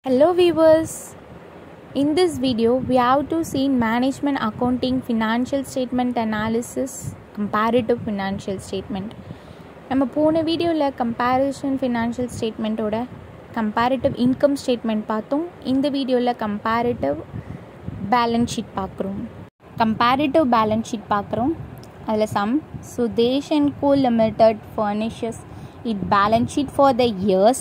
Hello viewers. In this video, we have to see management accounting financial statement analysis comparative financial statement. நம்ம போன வீடியோவில் comparison financial ஸ்டேட்மெண்ட்டோட comparative income statement பார்த்தோம் இந்த வீடியோவில் comparative balance sheet பார்க்குறோம் comparative balance sheet பார்க்குறோம் அதில் some Sudesh and co limited furnishes it balance sheet for the years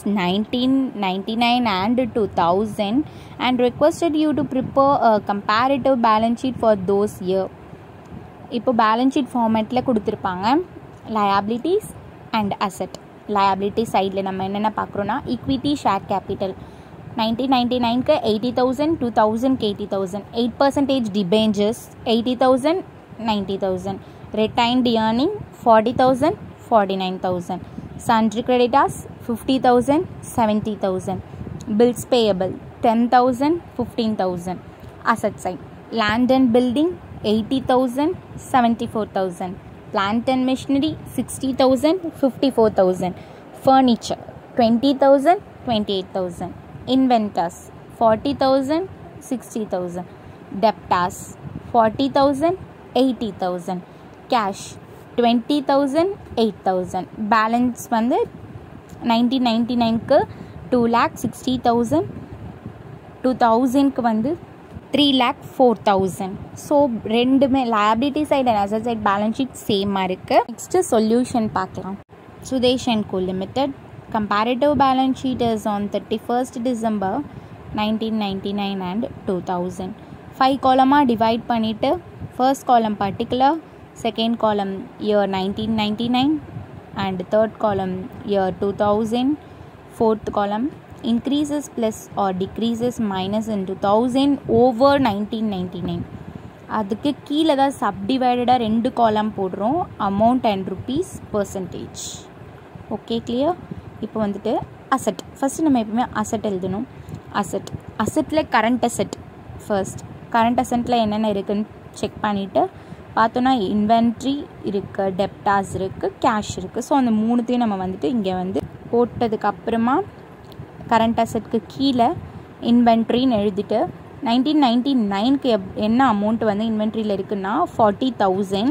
1999 and 2000 and requested you to prepare a comparative balance sheet for those year இப்போ balance sheet ஃபார்மேட்டில் கொடுத்துருப்பாங்க liabilities and asset liability சைடில் நம்ம என்னென்ன பார்க்குறோன்னா equity share capital nineteen ninety நைனுக்கு eighty thousand two தௌசண்ட்க்கு eighty thousand eight percentage debentures eighty thousand ninety thousand retained earning forty thousand forty nine thousand sundry creditors 50000 70000 bills payable 10000 15000 asset side land and building 80000 74000 plant and machinery 60000 54000 furniture 20000 28000 inventors 40000 60000 debtors 40000 80000 cash twenty thousand eight thousand balance வந்து nineteen ninety நைனுக்கு two lakh sixty thousand two தௌசண்ட்க்கு வந்து three lakh four thousand so ரெண்டுமே liability side and asset side balance sheet சேமாக இருக்குது next solution பார்க்கலாம் Sudesh and co limited comparative balance sheet is on thirty first December nineteen ninety nine and two thousand five காலமாக divide பண்ணிவிட்டு first column particular second column year 1999 and third column year 2000 fourth column increases plus or decreases minus in 2000 over 1999 அதுக்கு கீழே தான் சப்டிவைடடாக ரெண்டு column போடுறோம் amount and rupees percentage okay clear இப்போ வந்துட்டு asset first நம்ம எப்பவுமே அசட் எழுதணும் அசட் அசட்டில் கரண்ட் அசட் ஃபர்ஸ்ட் கரண்ட் அசட்டில் என்னென்ன இருக்குதுன்னு செக் பண்ணிவிட்டு பார்த்தோன்னா இன்வென்ட்ரி இருக்குது டெப்டாஸ் இருக்குது கேஷ் இருக்குது ஸோ அந்த மூணுத்தையும் நம்ம வந்துட்டு இங்கே வந்து போட்டதுக்கு அப்புறமா கரண்ட் அசட்க்கு கீழே இன்வென்ட்ரின்னு எழுதிட்டு நைன்டீன் நைன்டி நைனுக்கு எப் என்ன அமௌண்ட் வந்து இன்வென்ட்ரியில் இருக்குன்னா ஃபார்ட்டி தௌசண்ட்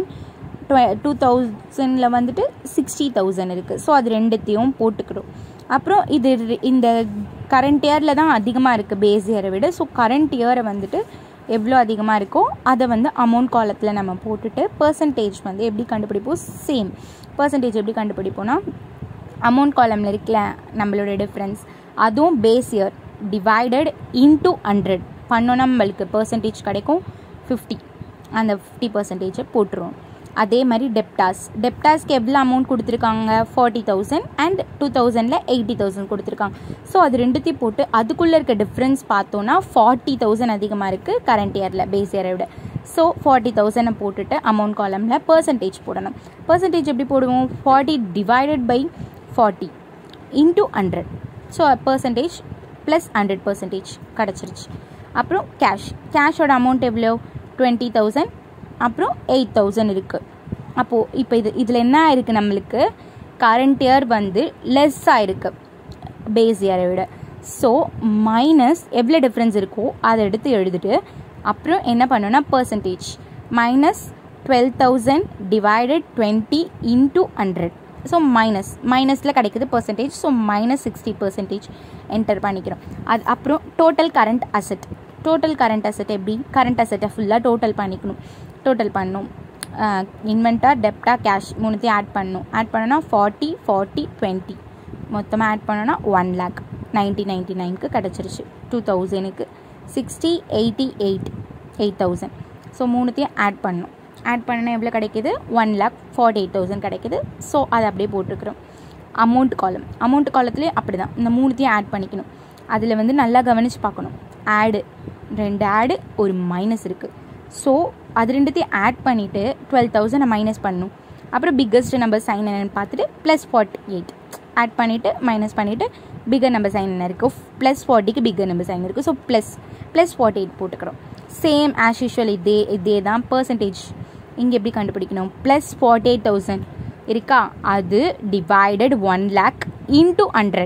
டூ தௌசண்டில் வந்துட்டு சிக்ஸ்டி தௌசண்ட் இருக்குது ஸோ அது ரெண்டுத்தையும் போட்டுக்கிறோம் அப்புறம் இது இந்த கரண்ட் இயரில் தான் அதிகமாக இருக்குது பேஸ் இயரை விட ஸோ கரண்ட் இயரை வந்துட்டு எவ்வளோ அதிகமாக இருக்கோ அதை வந்து அமௌண்ட் காலத்தில் நம்ம போட்டுட்டு பர்சன்டேஜ் வந்து எப்படி கண்டுபிடிப்போம் சேம் பர்சன்டேஜ் எப்படி கண்டுபிடிப்போம்னா அமௌண்ட் காலமில் இருக்கல நம்மளோட டிஃப்ரென்ஸ் அதுவும் base year divided into hundred பண்ணோன்னா நம்மளுக்கு பர்சன்டேஜ் கிடைக்கும் ஃபிஃப்டி அந்த ஃபிஃப்டி பர்சன்டேஜை போட்டுருவோம் அதே மாதிரி டெப்டாஸ் டெப்டாஸ்க்கு எவ்வளோ அமௌண்ட் கொடுத்துருக்காங்க ஃபார்ட்டி தௌசண்ட் அண்ட் டூ தௌசண்டில் எயிட்டி தௌசண்ட் கொடுத்துருக்காங்க ஸோ அது ரெண்டுத்தையும் போட்டு அதுக்குள்ளே இருக்க டிஃப்ரென்ஸ் பார்த்தோன்னா ஃபார்ட்டி தௌசண்ட் அதிகமாக இருக்குது கரண்ட் இயரில் பேஸ் இயரை விட ஸோ ஃபார்ட்டி தௌசண்டை போட்டுட்டு அமௌண்ட் காலமில் பர்சன்டேஜ் போடணும் பர்சன்டேஜ் எப்படி போடுவோம் forty divided by forty into hundred so percentage plus hundred percentage கிடச்சிருச்சு அப்புறம் கேஷ் கேஷோட அமௌண்ட் எவ்வளோ டுவெண்ட்டி தௌசண்ட் அப்புறம் எயிட் தௌசண்ட் இருக்குது அப்போது இப்போ இது இதில் என்ன இருக்குது நம்மளுக்கு கரண்ட் இயர் வந்து லெஸ்ஸாக இருக்குது பேஸ் இயரை விட ஸோ மைனஸ் எவ்வளோ டிஃப்ரென்ஸ் இருக்கோ அதை எடுத்து எழுதிட்டு அப்புறம் என்ன பண்ணோன்னா percentage minus twelve thousand divided twenty into hundred so minus மைனஸில் கிடைக்குது percentage so minus sixty percentage enter பண்ணிக்கிறோம் அது அப்புறம் total current asset total current asset எப்படி கரண்ட் அசட்டை ஃபுல்லாக டோட்டல் பண்ணிக்கணும் டோட்டல் பண்ணணும் இன்வென்ட்டாக டெப்டாக கேஷ் மூணுத்தையும் ஆட் பண்ணணும் ஆட் பண்ணோன்னா ஃபார்ட்டி ஃபார்ட்டி டுவெண்ட்டி மொத்தமாக ஆட் பண்ணோன்னா ஒன் லேக் நைன்ட்டி நைன்ட்டி நைனுக்கு கிடச்சிருச்சு டூ தௌசண்ட்க்கு sixty eighty eight eight thousand so மூணுத்தையும் ஆட் பண்ணணும் ஆட் பண்ணால் எவ்வளோ கிடைக்கிது one lakh forty eight thousand கிடைக்கிது ஸோ அதை அப்படியே போட்டுருக்குறோம் அமௌண்ட் காலம் அமௌண்ட் காலத்துலேயும் அப்படி தான் இந்த மூணுத்தையும் ஆட் பண்ணிக்கணும் அதில் வந்து நல்லா கவனித்து பார்க்கணும் ஆடு ரெண்டு ஆடு ஒரு மைனஸ் இருக்குது ஸோ அது ரெண்டுத்தையும் ஆட் பண்ணிவிட்டு டுவெல் தௌசண்ட் மைனஸ் பண்ணணும் அப்புறம் பிக்கஸ்ட் நம்பர் சைன் என்னென்னு பார்த்துட்டு ப்ளஸ் ஃபார்ட்டி எயிட் ஆட் பண்ணிவிட்டு மைனஸ் பண்ணிவிட்டு பிக்கர் நம்பர் சைன் என்ன இருக்குது ப்ளஸ் ஃபார்ட்டிக்கு பிக்கர் நம்பர் சைன் இருக்குது so plus plus forty eight போட்டுக்கிறோம் சேம் ஆஸ் யூஷுவல் இதே இதே தான் பர்சன்டேஜ் இங்கே எப்படி கண்டுபிடிக்கணும் ப்ளஸ் ஃபார்ட்டி எயிட் தௌசண்ட் இருக்கா அது divided one lakh into hundred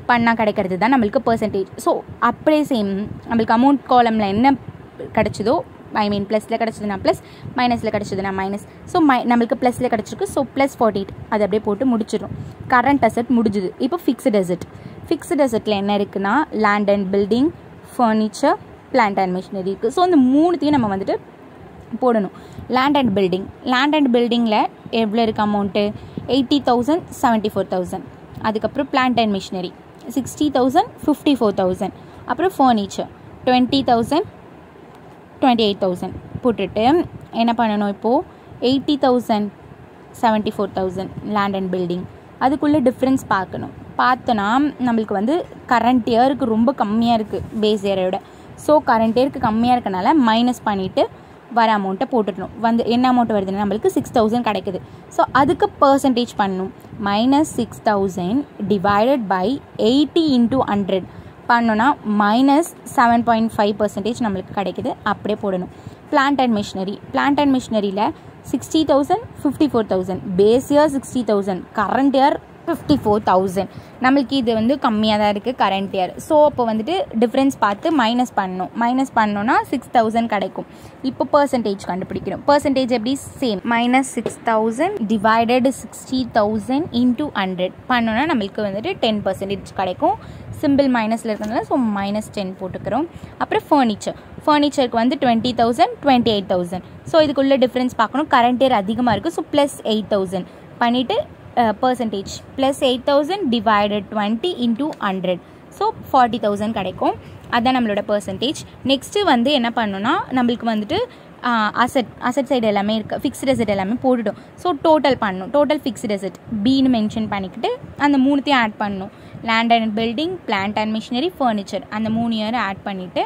பண்ணால் கிடைக்கிறது தான் நம்மளுக்கு பர்சன்டேஜ் ஸோ அப்படியே சேம் நம்மளுக்கு அமௌண்ட் காலமில் என்ன கிடச்சதோ ஐ மீன் ப்ளஸில் கிடச்சதுன்னா ப்ளஸ் மைனஸில் கிடச்சதுன்னா மைனஸ் ஸோ மை நம்மளுக்கு ப்ளஸில் கிடச்சிருக்கு ஸோ ப்ளஸ் ஃபார்ட்டி எயிட் அது அப்படியே போட்டு முடிச்சிடும் கரண்ட் அசெட் முடிஞ்சுது இப்போ ஃபிக்ஸ்டு அசெட் ஃபிக்ஸ்டு அசெட்டில் என்ன இருக்குன்னா land and building furniture plant and machinery இருக்குது ஸோ இந்த மூணுத்தையும் நம்ம வந்துட்டு போடணும் land and building land and பில்டிங்கில் எவ்வளோ இருக்குது amount eighty thousand seventy four thousand அதுக்கப்புறம் plant and machinery sixty thousand fifty four thousand அப்புறம் furniture twenty thousand twenty eight thousand போட்டுட்டு என்ன பண்ணணும் இப்போது eighty thousand seventy four thousand land and building அதுக்குள்ளே டிஃப்ரென்ஸ் பார்க்கணும் பார்த்தோன்னா நம்மளுக்கு வந்து கரண்ட் இயருக்கு ரொம்ப கம்மியாக இருக்குது பேஸ் இயரோட ஸோ கரண்ட் இயருக்கு கம்மியாக இருக்கனால மைனஸ் பண்ணிவிட்டு வர அமௌண்ட்டை போட்டுடணும் வந்து என்ன அமௌண்ட் வருதுன்னா நம்மளுக்கு சிக்ஸ் தௌசண்ட் கிடைக்குது ஸோ அதுக்கு பர்சன்டேஜ் பண்ணணும் minus six thousand divided by eighty into hundred பண்ணோன்னா minus seven point five percentage நம்மளுக்கு கிடைக்குது அப்படியே போடணும் plant and machinery plant and மிஷினரியில் sixty thousand fifty four thousand base year sixty thousand current year fifty four thousand நம்மளுக்கு இது வந்து கம்மியாக தான் இருக்குது கரண்ட் இயர் ஸோ அப்போ வந்துட்டு டிஃப்ரென்ஸ் பார்த்து மைனஸ் பண்ணணும் மைனஸ் பண்ணோன்னா சிக்ஸ் தௌசண்ட் கிடைக்கும் இப்போ பர்சன்டேஜ் கண்டுபிடிக்கணும் பர்சன்டேஜ் எப்படி same minus six thousand divided sixty thousand into hundred பண்ணோன்னா நம்மளுக்கு வந்துட்டு டென் பர்சன்டேஜ் கிடைக்கும் சிம்பிள் மைனஸில் இருக்கிறதுனால ஸோ மைனஸ் டென் போட்டுக்கிறோம் அப்புறம் ஃபர்னிச்சர் ஃபர்னிச்சருக்கு வந்து twenty thousand twenty eight thousand so இதுக்குள்ளே டிஃப்ரென்ஸ் பார்க்கணும் கரண்ட் இயர் அதிகமாக இருக்குது ஸோ ப்ளஸ் எயிட் தௌசண்ட் பண்ணிவிட்டு percentage plus eight thousand divided twenty into hundred so forty thousand கிடைக்கும் அதுதான் நம்மளோட பர்சன்டேஜ் நெக்ஸ்ட்டு வந்து என்ன பண்ணணும்னா நம்மளுக்கு வந்துட்டு அசட் அசட் சைடு எல்லாமே இருக்குது ஃபிக்ஸ்டு அசட் எல்லாமே போட்டுட்டோம் ஸோ டோட்டல் பண்ணணும் டோட்டல் ஃபிக்ஸ்டு அசட் பின்னு மென்ஷன் பண்ணிக்கிட்டு அந்த மூணுத்தையும் ஆட் பண்ணணும் land and building plant and machinery furniture அந்த மூணு இயர் ஆட் பண்ணிவிட்டு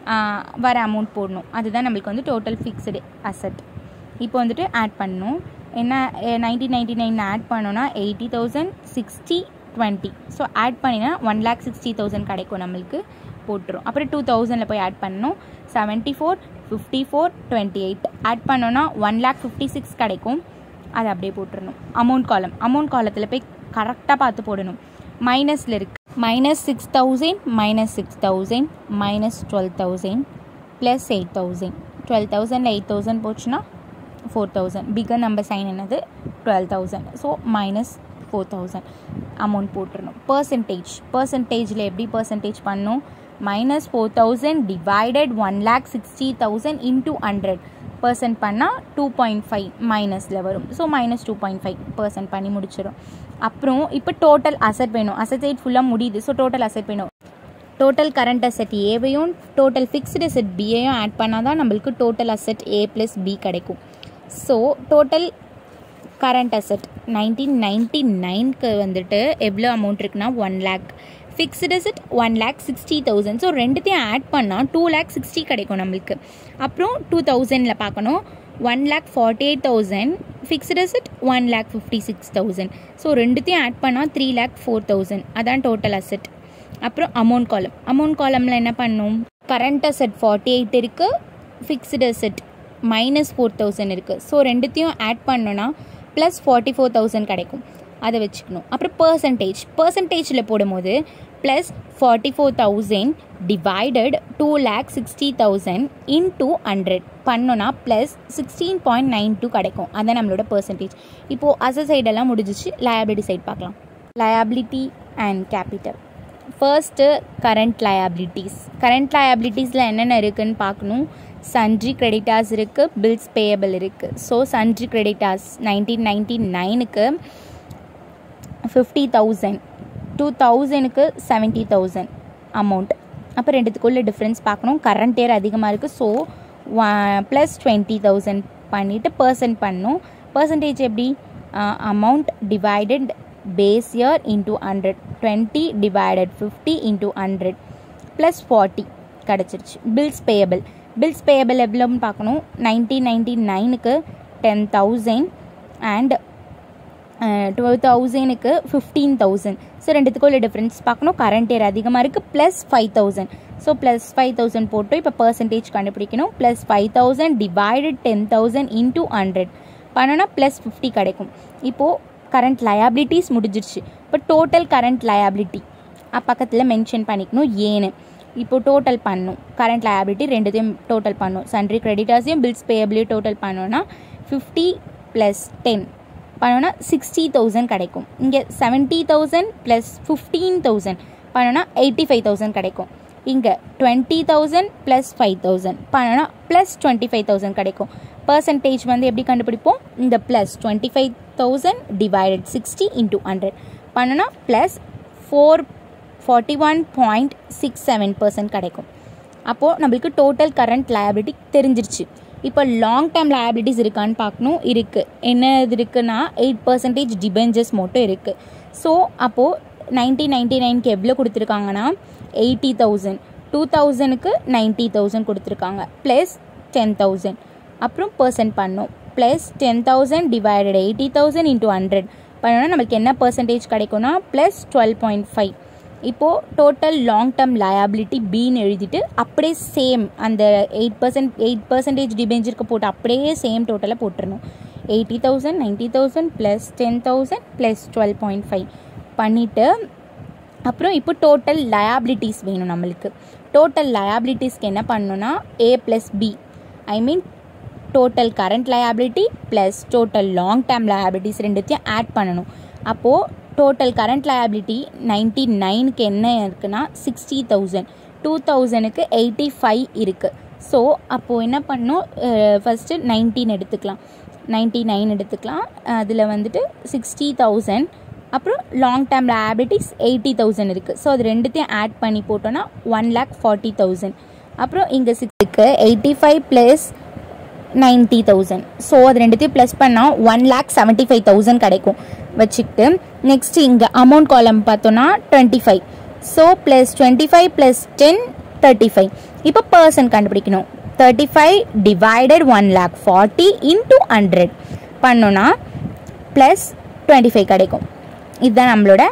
வர அமௌண்ட் போடணும் அதுதான் நம்மளுக்கு வந்து டோட்டல் ஃபிக்ஸ்டு அசட் இப்போ வந்துட்டு ஆட் பண்ணணும் என்ன நைன்டீன் நைன்டி நைன் ஆட் பண்ணோன்னா eighty thousand sixty twenty so add பண்ணினா ஒன் லேக் சிக்ஸ்டி தௌசண்ட் கிடைக்கும் நம்மளுக்கு போட்டுரும் அப்புறம் டூ தௌசண்டில் போய் ஆட் பண்ணணும் seventy four fifty four twenty eight add பண்ணோன்னா ஒன் லேக் ஃபிஃப்டி சிக்ஸ் கிடைக்கும் அதை அப்படியே போட்டுருணும் அமௌண்ட் காலம் அமௌண்ட் காலத்தில் போய் கரெக்டாக பார்த்து போடணும் மைனஸில் இருக்குது minus six thousand minus six thousand minus twelve thousand plus eight thousand twelve தௌசண்டில் எயிட் தௌசண்ட் போச்சுன்னா four thousand bigger number sign என்னது twelve thousand so minus four thousand amount போட்டுருணும் பர்சன்டேஜ் பர்சன்டேஜில் எப்படி பர்சன்டேஜ் பண்ணும் minus four thousand divided one lakh sixty thousand into hundred percent பண்ணால் two point five மைனஸில் வரும் so minus two point five percent பண்ணி முடிச்சிடும் அப்புறம் இப்போ டோட்டல் அசட் வேணும் அசட் சைட் ஃபுல்லாக முடியுது ஸோ டோட்டல் அசட் வேணும் டோட்டல் கரண்ட் அசெட் ஏவையும் டோட்டல் ஃபிக்ஸ்டு அசெட் பியையும் ஆட் பண்ணால் தான் நம்மளுக்கு total asset A plus B கிடைக்கும் so total current asset nineteen ninety நைன்க்கு வந்துட்டு எவ்வளோ அமௌண்ட் இருக்குன்னா one lakh fixed asset one lakh sixty thousand so ரெண்டுத்தையும் ஆட் பண்ணால் டூ லேக் சிக்ஸ்டி கிடைக்கும் நம்மளுக்கு அப்புறம் டூ தௌசண்டில் பார்க்கணும் one lakh forty eight thousand fixed asset one lakh fifty six thousand so ரெண்டுத்தையும் ஆட் பண்ணால் த்ரீ லேக் ஃபோர் தௌசண்ட் அதான் டோட்டல் அசெட் அப்புறம் அமௌண்ட் காலம் அமௌண்ட் காலமில் என்ன பண்ணும் கரண்ட் அசெட் ஃபார்ட்டி எயிட் இருக்குது fixed asset minus four thousand இருக்குது ஸோ ரெண்டுத்தையும் ஆட் பண்ணோன்னா ப்ளஸ் ஃபார்ட்டி ஃபோர் தௌசண்ட் கிடைக்கும் அதை வச்சுக்கணும் அப்புறம் பர்சன்டேஜ் பர்சன்டேஜில் போடும்போது plus forty four thousand divided two lakh sixty thousand into hundred பண்ணோன்னா plus sixteen point nine two கிடைக்கும் அதான் நம்மளோட பர்சன்டேஜ் இப்போது அச சைடெல்லாம் முடிஞ்சிச்சு லயபிலிட்டி சைட் பார்க்கலாம் liability and capital first current liabilities current லயபிலிட்டிஸில் என்னென்ன இருக்குதுன்னு பார்க்கணும் சன்ட்ரி கிரெடிட்டாஸ் இருக்குது பில்ஸ் பேயபிள் இருக்குது so sundry creditors nineteen ninety நைனுக்கு ஃபிஃப்டி தௌசண்ட் டூ தௌசண்ட்க்கு செவன்ட்டி தௌசண்ட் அமௌண்ட் அப்போ ரெண்டுத்துக்குள்ள டிஃப்ரென்ஸ் பார்க்கணும் கரண்ட் இயர் அதிகமாக இருக்குது ஸோ ப்ளஸ் டுவெண்ட்டி தௌசண்ட் பண்ணிவிட்டு பர்சன்ட் பண்ணணும் பர்சன்டேஜ் எப்படி amount divided base year into hundred twenty divided fifty into hundred plus forty கிடச்சிருச்சு பில்ஸ் பேயபிள் பில்ஸ் பேயபிள் எவ்வளோன்னு பார்க்கணும் நைன்டீன் நைன்டி நைனுக்கு டென் தௌசண்ட் அண்ட் டுவெல் தௌசண்ட்க்கு ஃபிஃப்டீன் தௌசண்ட் ஸோ ரெண்டுத்துக்கும் உள்ள டிஃப்ரென்ஸ் பார்க்கணும் கரண்ட் இயர் அதிகமாக இருக்குது plus five thousand so plus five thousand போட்டு இப்போ பர்சன்டேஜ் கண்டுபிடிக்கணும் plus five thousand divided ten thousand into hundred பண்ணோன்னா ப்ளஸ் ஃபிஃப்டி கிடைக்கும் இப்போது கரண்ட் லயபிலிட்டிஸ் முடிஞ்சிருச்சு இப்போ டோட்டல் கரண்ட் லயபிலிட்டி பக்கத்தில் மென்ஷன் பண்ணிக்கணும் ஏன்னு இப்போ டோட்டல் பண்ணும் கரண்ட் லயபிலிட்டி ரெண்டுத்தையும் டோட்டல் பண்ணும் சன்ட்ரி கிரெடிட்டர்ஸையும் பில்ஸ் பேயபிளையும் டோட்டல் பண்ணோன்னா ஃபிஃப்டி ப்ளஸ் டென் பண்ணோன்னா சிக்ஸ்டி தௌசண்ட் கிடைக்கும் இங்கே seventy thousand plus fifteen thousand பண்ணோன்னா எயிட்டி ஃபைவ் தௌசண்ட் கிடைக்கும் இங்கே twenty thousand plus five thousand பண்ணோன்னா ப்ளஸ் டுவெண்ட்டி ஃபைவ் தௌசண்ட் கிடைக்கும் பர்சன்டேஜ் வந்து எப்படி கண்டுபிடிப்போம் இந்த plus twenty five thousand divided sixty into hundred பண்ணோன்னா plus four forty one point six seven percent கிடைக்கும் அப்போது நம்மளுக்கு டோட்டல் கரண்ட் லயபிலிட்டி தெரிஞ்சிருச்சு இப்போ லாங் டேர்ம் லயபிலிட்டிஸ் இருக்கான்னு பார்க்கணும் இருக்குது என்ன இது இருக்குன்னா எயிட் பர்சன்டேஜ் டிபெஞ்சஸ் மட்டும் இருக்குது ஸோ அப்போது நைன்டீன் நைன்டி நைனுக்கு எவ்வளோ கொடுத்துருக்காங்கன்னா எயிட்டி தௌசண்ட் டூ தௌசண்ட்க்கு நைன்ட்டி தௌசண்ட் கொடுத்துருக்காங்க ப்ளஸ் டென் தௌசண்ட் அப்புறம் பர்சன்ட் பண்ணும் plus ten thousand divided eighty thousand into hundred பண்ணோன்னா நம்மளுக்கு என்ன பர்சன்டேஜ் கிடைக்கும்னா ப்ளஸ் டுவெல் பாயிண்ட் ஃபைவ் இப்போது டோட்டல் லாங் டேர்ம் லயபிலிட்டி பின்னு எழுதிட்டு அப்படியே சேம் அந்த எயிட் பர்சன்ட் எயிட் பர்சன்டேஜ் டிபெஞ்சருக்கு போட்டு அப்படியே சேம் டோட்டலாக போட்டுருணும் eighty thousand ninety thousand plus ten thousand plus twelve point five பண்ணிவிட்டு அப்புறம் இப்போ டோட்டல் லயாபிலிட்டிஸ் வேணும் நம்மளுக்கு டோட்டல் லயாபிலிட்டிஸ்க்கு என்ன பண்ணணும்னா A plus B I mean total current liability plus total long term liabilities ரெண்டுத்தையும் ஆட் பண்ணணும் அப்போது டோட்டல் கரண்ட் லயபிலிட்டி நைன்டி நைனுக்கு என்ன இருக்குன்னா சிக்ஸ்டி தௌசண்ட் டூ தௌசண்ட்க்கு எயிட்டி ஃபைவ் இருக்குது ஸோ அப்போது என்ன பண்ணணும் ஃபஸ்ட்டு நைன்டீன் எடுத்துக்கலாம் நைன்ட்டி நைன் எடுத்துக்கலாம் அதில் வந்துட்டு சிக்ஸ்டி தௌசண்ட் அப்புறம் long term liabilities eighty thousand இருக்குது ஸோ அது ரெண்டுத்தையும் ஆட் பண்ணி போட்டோன்னா ஒன் லேக் ஃபார்ட்டி தௌசண்ட் அப்புறம் இங்கே சிக்ஸுக்கு eighty five plus ninety thousand so அது ரெண்டுத்தையும் ப்ளஸ் பண்ணால் one lakh seventy five thousand கிடைக்கும் வச்சுக்கிட்டு நெக்ஸ்ட் இங்கே அமௌண்ட் காலம் பார்த்தோன்னா twenty five so plus twenty five plus ten thirty five இப்போ பர்சன்ட் கண்டுபிடிக்கணும் thirty five divided one lakh forty into hundred பண்ணோன்னா ப்ளஸ் டுவெண்ட்டி ஃபைவ் கிடைக்கும் இதுதான் நம்மளோட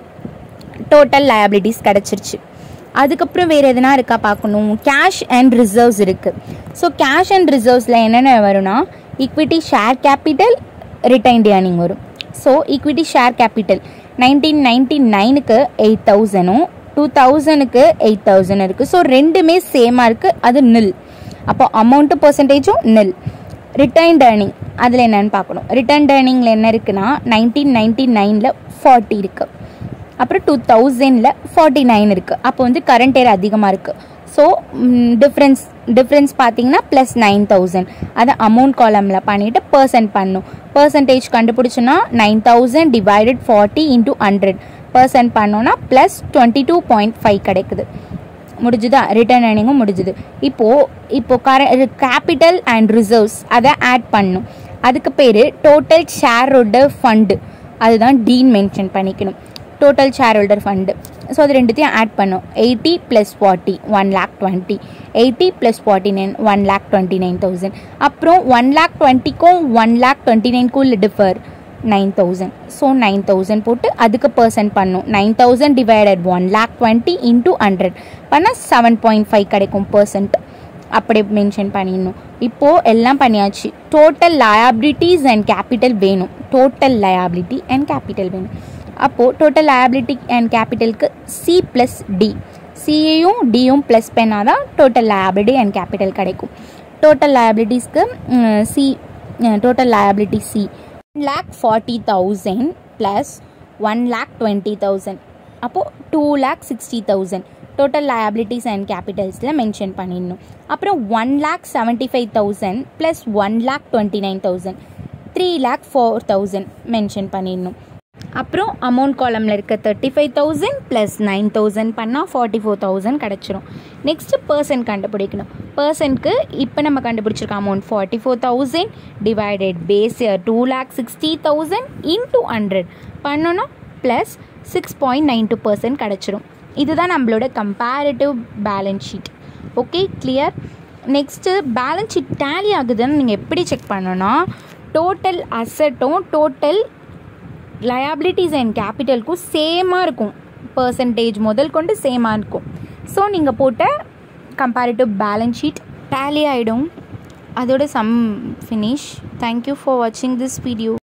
டோட்டல் லயபிலிட்டிஸ் கிடச்சிருச்சு அதுக்கப்புறம் வேறு எதுனா இருக்கா பார்க்கணும் கேஷ் அண்ட் ரிசர்வ்ஸ் இருக்குது ஸோ கேஷ் அண்ட் ரிசர்வ்ஸில் என்னென்ன வரும்னா equity share capital retained earning வரும் so equity share capital nineteen ninety நைனுக்கு எயிட் தௌசண்டும் டூ தௌசண்ட்க்கு எயிட் தௌசண்ட் இருக்குது ஸோ ரெண்டுமே சேமாக இருக்குது அது நில் அப்போ அமௌண்ட்டு பர்சன்டேஜும் நில் ரிட்டைன்ட் ஏர்னிங் அதில் என்னென்னு பார்க்கணும் ரிட்டர்ன் ஏர்னிங்கில் என்ன இருக்குன்னா நைன்டீன் நைன்டி நைனில் ஃபார்ட்டி இருக்குது அப்புறம் டூ தௌசண்டில் ஃபார்ட்டி நைன் இருக்குது அப்போ வந்து கரண்ட் இயர் அதிகமாக இருக்குது ஸோ டிஃப்ரென்ஸ் டிஃப்ரென்ஸ் பார்த்தீங்கன்னா ப்ளஸ் நைன் தௌசண்ட் அதை அமௌண்ட் காலமில் பண்ணிவிட்டு பர்சன்ட் பண்ணும் பர்சன்டேஜ் கண்டுபிடிச்சோன்னா nine thousand divided forty into hundred percent பண்ணோன்னா plus twenty two point five கிடைக்குது முடிஞ்சுதா ரிட்டர்ன் ஏர்னிங்கும் முடிஞ்சுது இப்போது இப்போ கர கேபிட்டல் அண்ட் ரிசர்வ்ஸ் அதை ஆட் பண்ணும் அதுக்கு பேர் டோட்டல் ஷேர் ஹோல்டர் ஃபண்டு அதுதான் டீன் மென்ஷன் பண்ணிக்கணும் total shareholder fund so அது ரெண்டுத்தையும் ஆட் பண்ணும் eighty plus forty one lakh twenty eighty plus forty nine one lakh twenty nine thousand அப்புறம் ஒன் லேக் டுவெண்ட்டிக்கும் ஒன் லேக் டுவெண்ட்டி நைன்க்கும் differ nine thousand so nine thousand போட்டு அதுக்கு பர்சன்ட் பண்ணும் nine thousand divided one lakh twenty into hundred பண்ணால் seven point five கிடைக்கும் percent அப்படி mention பண்ணிடணும் இப்போது எல்லாம் பண்ணியாச்சு டோட்டல் லயபிலிட்டிஸ் அண்ட் கேபிட்டல் வேணும் டோட்டல் லயபிலிட்டி அண்ட் கேபிட்டல் வேணும் அப்போது டோட்டல் லயபிலிட்டி அண்ட் கேபிட்டலுக்கு சி ப்ளஸ் டி சிஏயும் டியும் ப்ளஸ் பண்ணால் தான் டோட்டல் லயபிலிட்டி அண்ட் கேபிட்டல் கிடைக்கும் டோட்டல் லயபிலிட்டிஸ்க்கு C total liability C one lakh forty thousand plus one lakh twenty thousand அப்போது two lakh sixty thousand total liabilities and கேபிட்டல்ஸில் மென்ஷன் பண்ணிடணும் அப்புறம் one lakh seventy five thousand plus one lakh twenty nine thousand three lakh four thousand mention பண்ணிடணும் அப்புறம் amount காலமில் இருக்க thirty five thousand plus nine thousand பண்ணால் forty four thousand கிடச்சிரும் நெக்ஸ்ட்டு பர்சன் கண்டுபிடிக்கணும் பர்சனுக்கு இப்போ நம்ம கண்டுபிடிச்சிருக்க amount forty four thousand divided base two lakh sixty thousand into hundred பண்ணோன்னா plus six point nine two percent கிடச்சிரும் இதுதான் நம்மளோட comparative balance sheet okay clear next balance sheet tally ஆகுதுன்னு நீங்கள் எப்படி செக் பண்ணணும்னா டோட்டல் அசட்டும் டோட்டல் லயபிலிட்டிஸ் அண்ட் கேபிட்டலுக்கும் சேமாக இருக்கும் பர்சன்டேஜ் முதல் கொண்டு சேமாக இருக்கும் ஸோ நீங்கள் போட்ட கம்பேரிட்டிவ் பேலன்ஸ் ஷீட் டேலி ஆகிடும் அதோட சம் ஃபினிஷ் தேங்க்யூ ஃபார் வாட்சிங் திஸ் வீடியோ